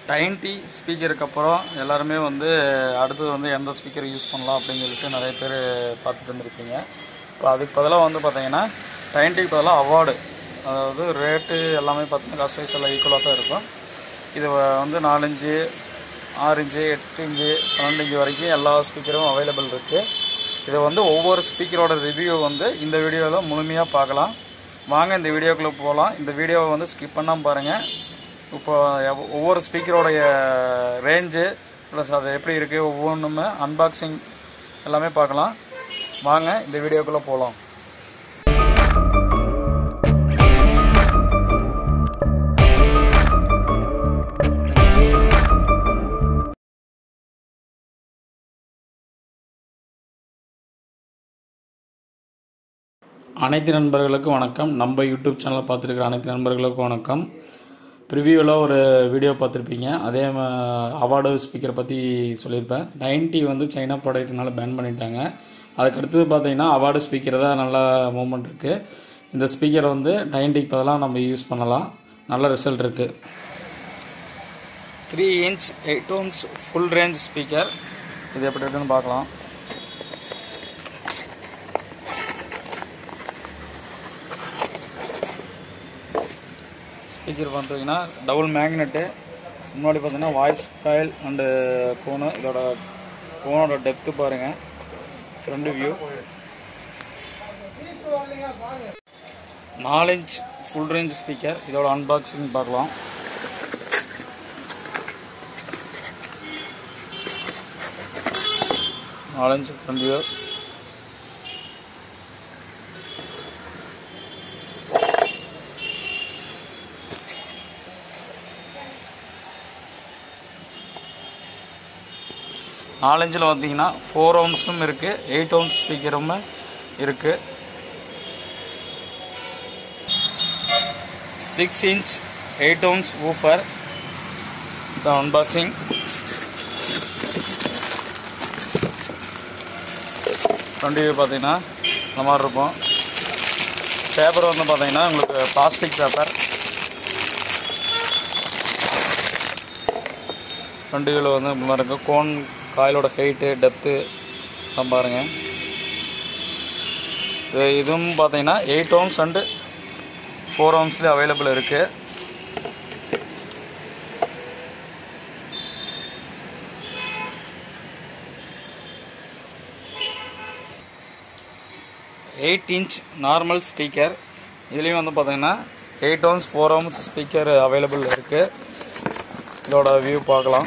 டைன்டி ஸ்பீக்கருக்கு அப்புறம் எல்லாருமே வந்து அடுத்தது வந்து எந்த ஸ்பீக்கர் யூஸ் பண்ணலாம் அப்படின்னு சொல்லிட்டு நிறைய பேர் பார்த்துட்டு இருந்திருப்பீங்க இப்போ அதுக்கு பதிலாக வந்து பார்த்தீங்கன்னா டைன்டிக்கு பதிலாக அவார்டு அதாவது ரேட்டு எல்லாமே பார்த்தீங்கன்னா கஸ்டைஸ் எல்லாம் ஈக்குவலாக தான் இருக்கும் இது வ- வந்து நாலஞ்சு ஆறு இன்ச்சு எட்டு இன்ச்சு பன்னெண்டு இன்ச்சு வரைக்கும் எல்லா ஸ்பீக்கரும் அவைலபிள் இருக்குது இதை வந்து ஒவ்வொரு ஸ்பீக்கரோட ரிவ்யூ வந்து இந்த வீடியோவில் முழுமையாக பார்க்கலாம் வாங்க இந்த வீடியோக்குள்ளே போகலாம் இந்த வீடியோவை வந்து ஸ்கிப் பண்ணாமல் பாருங்கள் இப்போ எவ்- ஒவ்வொரு ஸ்பீக்கரோடைய ரேஞ்சு ப்ளஸ் அது எப்படி இருக்குது ஒவ்வொன்றுமே அன்பாக்சிங் எல்லாமே பார்க்கலாம் வாங்க இந்த வீடியோக்குள்ளே போகலாம் அனைத்து நண்பர்களுக்கும் வணக்கம் நம்ம யூடியூப் சேனலை பார்த்துருக்கிற அனைத்து நண்பர்களுக்கும் வணக்கம் ப்ரிவியூவில் ஒரு வீடியோ பார்த்துருப்பீங்க அதே அவார்டு ஸ்பீக்கரை பற்றி சொல்லியிருப்பேன் நைன்டி வந்து சைனா ப்ராடக்ட்னால பேன் பண்ணிட்டாங்க அதுக்கடுத்தது பார்த்தீங்கன்னா அவார்டு ஸ்பீக்கர் தான் நல்லா மூவ்மெண்ட் இருக்குது இந்த ஸ்பீக்கரை வந்து நைன்டிக்கு பதிலாக நம்ம யூஸ் பண்ணலாம் நல்ல ரிசல்ட் இருக்குது three inch eight ohms full range speaker இது எப்படி இருக்குன்னு பார்க்கலாம் ஸ்பீக்கர் பார்த்தீங்கன்னா டபுள் மேக்னெட்டு முன்னாடி பார்த்தீங்கன்னா வாய்ஸ் காயில் அண்டு கோனு இதோட கோனோட டெப்த்து பாருங்கள் ஃப்ரண்ட் வியூ நாலு இன்ச் ஃபுல் ரேஞ்ச் ஸ்பீக்கர் இதோட அன்பாக்சிங் பார்க்கலாம் நாலு இன்ச் ஃப்ரண்ட் வியூ நாலஞ்சில் பார்த்தீங்கன்னா ஃபோர் ஓம்ஸும் இருக்குது எயிட் ஓம்ஸ் ஸ்பீக்கரும் இருக்குது six inch eight ohms woofer இந்த அன்பாக்சிங் ஃப்ரண்ட் வியூ பார்த்தீங்கன்னா இந்த மாதிரி இருக்கும் பேப்பர் வந்து பார்த்தீங்கன்னா உங்களுக்கு பிளாஸ்டிக் பேப்பர் ஃப்ரண்ட் வியூவில் வந்து இந்த மாதிரி இருக்கும் கோன் காயிலோட ஹைட்டு டெப்த்து எல்லாம் பாருங்கள் இது இதுவும் பார்த்தீங்கன்னா எயிட் ஓம்ஸ் அண்டு ஃபோர் ஓம்ஸ்லேயே அவைலபிள் இருக்குது எயிட் இன்ச் நார்மல் ஸ்பீக்கர் இதுலேயும் வந்து பார்த்தீங்கன்னா eight ohms four ohms speaker available இருக்குது இதோட வியூ பார்க்கலாம்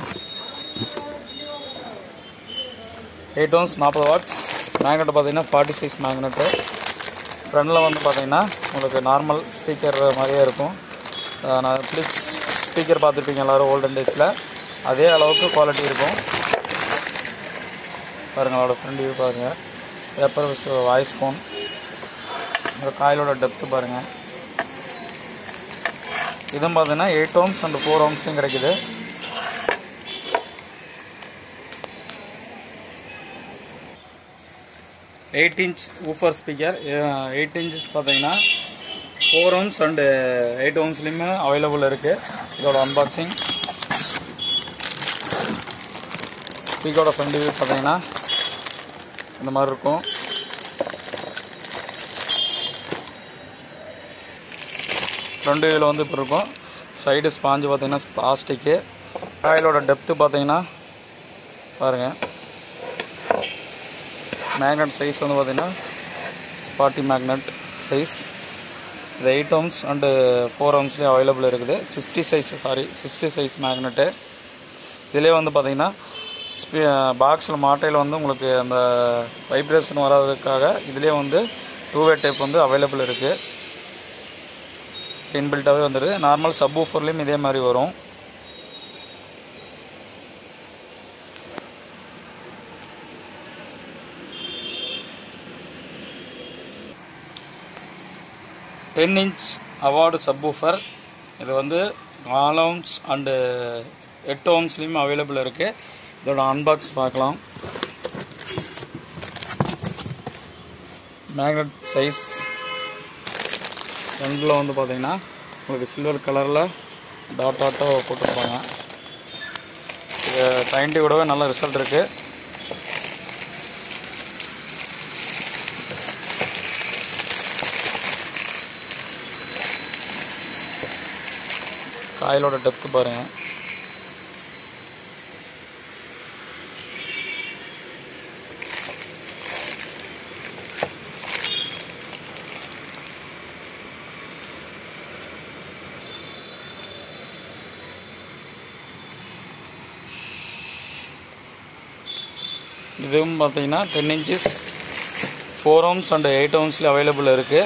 எயிட் ஓம்ஸ் நாற்பது வாட்ஸ் மேக்னெட் பார்த்தீங்கன்னா ஃபார்ட்டி சிக்ஸ் மேக்னெட்டு ஃப்ரண்டில் வந்து பார்த்தீங்கன்னா உங்களுக்கு நார்மல் ஸ்பீக்கர் மாதிரியே இருக்கும் அஹ் நான் ஃபிலிப்ஸ் ஸ்பீக்கர் பார்த்துருப்பீங்க எல்லோரும் ஓல்டன் டேஸில் அதே அளவுக்கு குவாலிட்டி இருக்கும் பாருங்கள் அதோட ஃப்ரண்ட் வியூ பாருங்கள் பேப்பர் வாய்ஸ் ஃபோன் இந்த காயிலோட டெப்த்து பாருங்கள் இதுவும் பார்த்தீங்கன்னா எயிட் ஓம்ஸ் அண்ட் ஃபோர் ஓம்ஸ்லையும் கிடைக்குது eight inch woofer speaker eight inches பார்த்தீங்கன்னா ஃபோர் ஓம்ஸ் அண்டு எயிட் ஓம்ஸ்லேயுமே அவைலபிள் இருக்குது இதோட அன்பாக்சிங் ஸ்பீக்கரோட ஃப்ரண்ட் வியூ பார்த்தீங்கன்னா இந்த மாதிரி இருக்கும் ஃப்ரண்ட் வியூவில் வந்து இப்போ இருக்கும் சைடு ஸ்பாஞ்சு பார்த்தீங்கன்னா பிளாஸ்டிக்கு காயிலோட டெப்த்து பார்த்தீங்கன்னா பாருங்கள் மேக்னெட் சைஸ் வந்து பார்த்தீங்கன்னா ஃபார்ட்டி மேக்னெட் சைஸ் இது எயிட் ஓம்ஸ் அண்டு ஃபோர் ஓம்ஸ்லேயும் அவைலபிள் இருக்குது sixty size sorry sixty size magnet இதிலே வந்து பார்த்தீங்கன்னா ஸ்பீ பாக்ஸில் மாட்டையில் வந்து உங்களுக்கு அந்த வைப்ரேஷன் வராததுக்காக இதிலே வந்து டூ வே டைப் வந்து அவைலபிள் இருக்குது இன்பில்ட்டாகவே வந்துடுது நார்மல் சப் ஊஃபர்லேயும் இதே மாதிரி வரும் டென் இன்ச் அவார்டு சப்வூஃபர் இது வந்து நாலு ஓம்ஸ் அண்டு எட்டு ஓம்ஸ்லேயும் அவைலபிள் இருக்குது இதோட அன்பாக்ஸ் பார்க்கலாம் மேக்னட் சைஸ் ஃப்ரண்டில் வந்து பார்த்தீங்கன்னா உங்களுக்கு சில்வர் கலரில் டாட் டாட்டாக போட்டிருப்பாங்க இது டைன்டி கூடவே நல்ல ரிசல்ட் இருக்குது காயிலோட டெப்த் பாருங்கள் இதுவும் பார்த்தீங்கன்னா ten inches four ohms and eight ஓம்ஸில் அவைலபிள் இருக்குது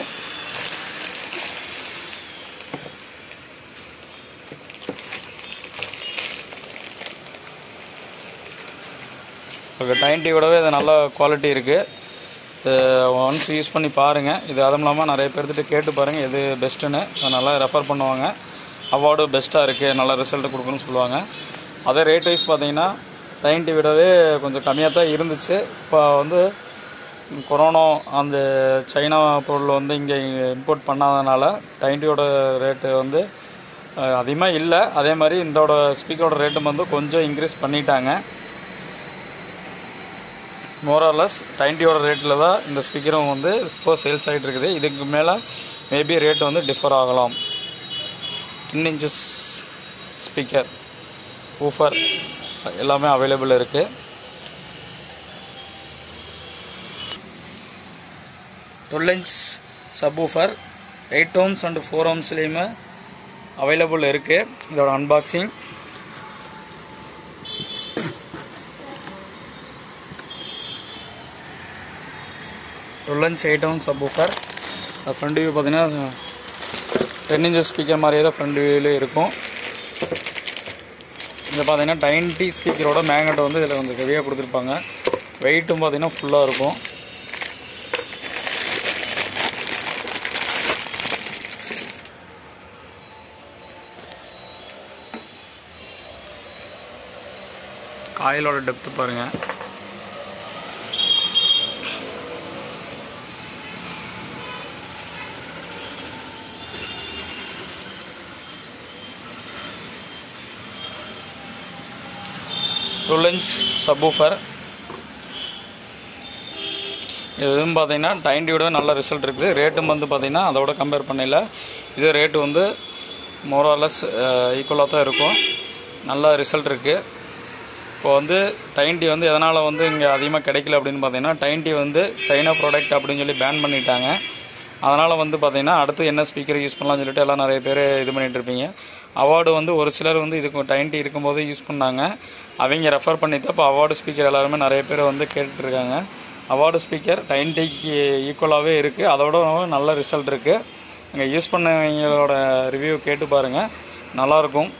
ஓகே டைன்டி விடவே இது நல்ல குவாலிட்டி இருக்குது ஒன்ஸ் யூஸ் பண்ணி பாருங்கள் இது அதுவும் இல்லாமல் நிறைய பேர்த்துட்டு கேட்டு பாருங்கள் எது பெஸ்ட்டுன்னு அதை நல்லா ரெஃபர் பண்ணுவாங்க அவார்டு பெஸ்ட்டாக இருக்குது நல்ல ரிசல்ட் கொடுக்குன்னு சொல்லுவாங்க அதே ரேட் வைஸ் பார்த்தீங்கன்னா டைன்டி விடவே கொஞ்சம் கம்மியாக தான் இருந்துச்சு இப்போ வந்து கொரோனா அந்த சைனா பொருள் வந்து இங்கே இம்போர்ட் பண்ணாதனால டைன்டியோட ரேட்டு வந்து அதிகமாக இல்லை அதே மாதிரி இதோட ஸ்பீக்கரோட ரேட்டும் வந்து கொஞ்சம் இன்க்ரீஸ் பண்ணிட்டாங்க மோரலஸ் டைன்டியோட ரேட்டில் தான் இந்த ஸ்பீக்கரும் வந்து இப்போ சேல்ஸ் ஆகிட்டு இருக்குது இதுக்கு மேலே மேபி ரேட் வந்து டிஃபர் ஆகலாம் டென் இன்ச்சஸ் ஸ்பீக்கர் ஊஃபர் எல்லாமே அவைலபிள் இருக்குது twelve inch subwoofer eight ohms and four ஓம்ஸ்லேயுமே அவைலபிள் இருக்குது இதோட unboxing twelve inch eight ohms subwoofer front view பார்த்தீங்கன்னா டென் இன்ச்சஸ் ஸ்பீக்கர் மாதிரியே தான் ஃப்ரண்ட் வியூவில் இருக்கும் இதில் பார்த்தீங்கன்னா டைன்டி ஸ்பீக்கரோட மேக்னெட் வந்து இதில் கொஞ்சம் ஹெவியாக கொடுத்துருப்பாங்க வெயிட்டும் பார்த்தீங்கன்னா ஃபுல்லாக இருக்கும் காயிலோட டெப்த்து பாருங்கள் டுவெல் இன்ச் சப்வூஃபர் இதுவும் பார்த்தீங்கன்னா டைண்டியோட நல்ல ரிசல்ட் இருக்குது ரேட்டும் வந்து பார்த்தீங்கன்னா அதோட கம்பேர் பண்ணல இது ரேட்டு வந்து மோராலஸ் ஈக்குவலாக தான் இருக்கும் நல்ல ரிசல்ட் இருக்குது இப்போ வந்து டைன்டி வந்து எதனால் வந்து இங்கே அதிகமாக கிடைக்கல அப்படின்னு பார்த்தீங்கன்னா டைன்டி வந்து சைனா ப்ராடக்ட் அப்படின்னு சொல்லி பேன் பண்ணிட்டாங்க அதனால் வந்து பார்த்தீங்கன்னா அடுத்து என்ன ஸ்பீக்கர் யூஸ் பண்ணலாம்னு சொல்லிட்டு எல்லாம் நிறைய பேர் இது பண்ணிட்டு இருப்பீங்க அவார்டு வந்து ஒரு சிலர் வந்து இதுக்கு டைன்டி இருக்கும்போது யூஸ் பண்ணாங்க அவங்க ரெஃபர் பண்ணி தான் இப்போ அவார்டு ஸ்பீக்கர் எல்லாருமே நிறைய பேர் வந்து கேட்டுட்ருக்காங்க அவார்டு ஸ்பீக்கர் டைன்டிக்கு ஈக்குவலாகவே இருக்குது அதோட நல்ல ரிசல்ட் இருக்குது அங்கே யூஸ் பண்ணவங்களோட ரிவ்யூ கேட்டு பாருங்கள் நல்லாயிருக்கும்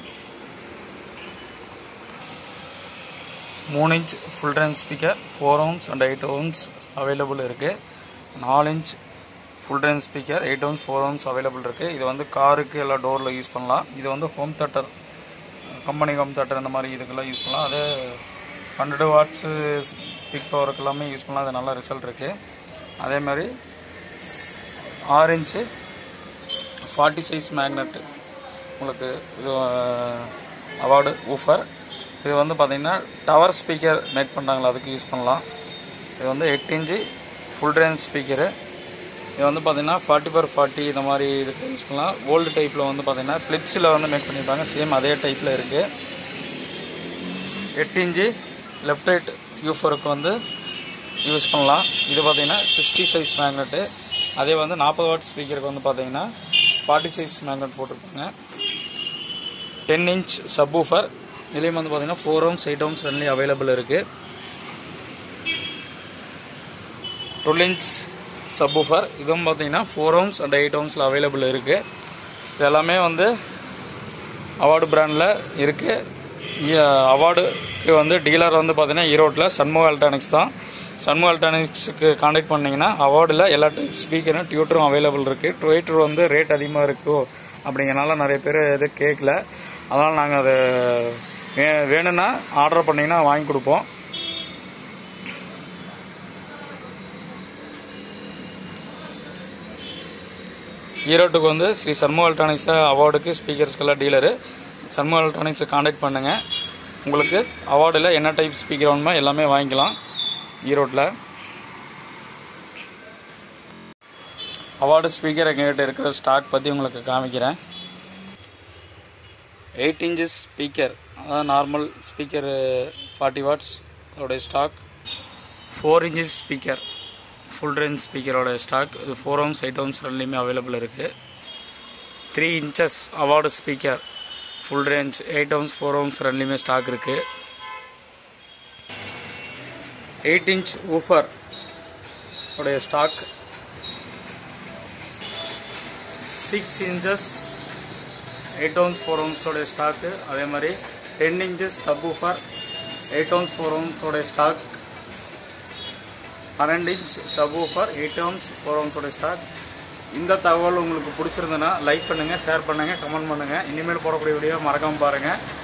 மூணு inch full range speaker four ohms and eight ohms available இருக்குது நாலு inch full range speaker eight ohms four ohms available இருக்குது இது வந்து காருக்கு எல்லா டோரில் யூஸ் பண்ணலாம் இது வந்து home theatre company home theatre இந்த மாதிரி இதுக்கெல்லாம் யூஸ் பண்ணலாம் அது ஹண்ட்ரடு வாட்ஸு பிக் பவருக்கு எல்லாமே யூஸ் பண்ணலாம் அது நல்ல ரிசல்ட் இருக்குது அதே மாதிரி ஆறு இன்ச்சு ஃபார்ட்டி சைஸ் மேக்னெட்டு உங்களுக்கு இது அவார்டு ஊஃபர் இது வந்து பார்த்திங்கன்னா டவர் ஸ்பீக்கர் மேக் பண்ணுறாங்களா அதுக்கு யூஸ் பண்ணலாம் இது வந்து எட்டு இன்ச்சு ஃபுல் ரேஞ்ச் ஸ்பீக்கரு இது வந்து பார்த்திங்கன்னா ஃபார்ட்டி பர் ஃபார்ட்டி இந்த மாதிரி இதுக்கு யூஸ் பண்ணலாம் ஓல்டு டைப்பில் வந்து பார்த்திங்கன்னா ஃப்ளிப்ஸில் வந்து மேக் பண்ணியிருப்பாங்க சேம் அதே டைப்பில் இருக்குது எட்டு இன்ச்சு லெஃப்ட் ரைட் யூஃபருக்கு வந்து யூஸ் பண்ணலாம் இது பார்த்தீங்கன்னா சிக்ஸ்டி சைஸ் மேக்னெட்டு அதே வந்து நாற்பது வாட் ஸ்பீக்கருக்கு வந்து பார்த்தீங்கன்னா ஃபார்ட்டி சைஸ் மேக்னெட் போட்டிருப்பாங்க டென் இன்ச் சப் ஊஃபர் இதுலேயும் வந்து பார்த்தீங்கன்னா ஃபோர் ஓம்ஸ் எயிட் ஓம்ஸ் ரெண்டுலேயும் அவைலபிள் இருக்குது டுவெல் இன்ச் சப் ஊஃபர் இதுவும் பார்த்தீங்கன்னா ஃபோர் ஓம்ஸ் அண்ட் எயிட் ஓம்ஸில் அவைலபிள் இருக்குது இது எல்லாமே வந்து அவார்டு பிராண்டில் இருக்குது அவார்டுக்கு வந்து டீலர் வந்து பார்த்தீங்கன்னா ஈரோட்டில் சண்முக எலக்ட்ரானிக்ஸ் தான் சண்முக எலக்ட்ரானிக்ஸுக்கு காண்டாக்ட் பண்ணிங்கன்னா அவார்டில் எல்லா டைப் ஸ்பீக்கரும் டியூட்டரும் அவைலபிள் இருக்குது ட்விட்டர் வந்து ரேட் அதிகமாக இருக்கோ அப்படிங்கிறனால நிறைய பேர் எது கேட்கல அதனால் நாங்கள் அதை வே வேணும்னா ஆர்டர் பண்ணிங்கன்னா வாங்கி கொடுப்போம் ஈரோட்டுக்கு வந்து ஸ்ரீ சண்முக எலக்ட்ரானிக்ஸ் தான் அவார்டுக்கு ஸ்பீக்கர்ஸ்க்கெல்லாம் டீலரு சண்முக எலக்ட்ரானிக்ஸை காண்டாக்ட் பண்ணுங்கள் உங்களுக்கு அவார்டில் என்ன டைப் ஸ்பீக்கர் வேணுமோ எல்லாமே வாங்கிக்கலாம் ஈரோட்டில் அவார்டு ஸ்பீக்கர் எங்ககிட்ட இருக்கிற ஸ்டாக் பற்றி உங்களுக்கு காமிக்கிறேன் எயிட் இன்ச்சஸ் ஸ்பீக்கர் அதாவது நார்மல் ஸ்பீக்கர் ஃபார்ட்டி வாட்ஸ் அதோடைய stock four inches speaker full range ஸ்பீக்கரோட ஸ்டாக் இது ஃபோர் ஹோம்ஸ் எயிட் ஹோம்ஸ் ரெண்டுலேயுமே அவைலபிள் இருக்குது த்ரீ இன்ச்சஸ் அவார்டு speaker full range eight ohms four ohms ரெண்டுலேயுமே ஸ்டாக் இருக்குது எயிட் இன்ச் ஊஃபர் உடைய stock six inches eight ohms four ஓம்ஸோடைய ஸ்டாக்கு அதே மாதிரி ten inches subwoofer eight ohms four ஓம்ஸோடைய ஸ்டாக் பன்னெண்டு inch subwoofer eight ohms four ஓம்ஸோடைய ஸ்டாக் இந்த தகவல் உங்களுக்கு பிடிச்சிருந்ததுன்னா லைக் பண்ணுங்கள் ஷேர் பண்ணுங்கள் கமெண்ட் பண்ணுங்கள் இனிமேல் போடக்கூடிய வீடியோ மறக்காமல் பாருங்கள்